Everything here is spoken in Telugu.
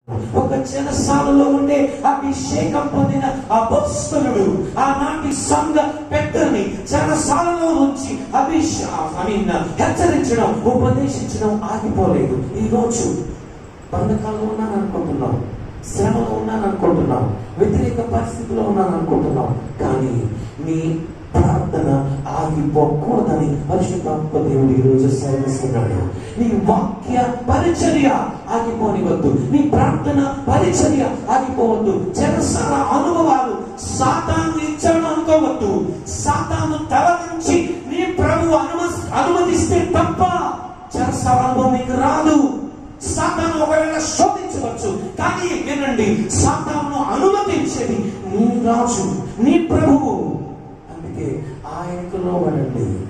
ఒక చెరసాలలో ఉండే అభిషేకం పొందిన అపస్తులుడు ఆనాటి సంఘ పెద్దల్ని చెరసాలలో నుంచి అభిష ఐ మీన్ హెచ్చరించడం ఉపదేశించడం ఆగిపోలేదు ఈ రోజు బంధకాల్లో ఉన్నాను అనుకుంటున్నాం శ్రమలో ఉన్నాను అనుకుంటున్నాం వ్యతిరేక పరిస్థితిలో ఉన్నాను అనుకుంటున్నాం కానీ నీ ప్రార్థన ఆగిపోకూడదని పరిశుద్ధాత్మ దేవుడు ఈ రోజు సైనిస్తున్నాడు నీ వాక్య పరిచర్య ఆగిపోనివద్దు నీ ప్రార్థన పరిచర్య ఆగిపోవద్దు చెరసాల అనుభవాలు సాతాను ఇచ్చాడు అనుకోవద్దు సాతాను తల నుంచి నీ ప్రభు అనుమ అనుమతిస్తే తప్ప చెరసాల అనుభవం నీకు రాదు సాతాను ఒకవేళ శోధించవచ్చు కానీ వినండి సాతాను అనుమతించేది నీ రాజు నీ ప్రభువు అందుకే ఆయనకు లోబడండి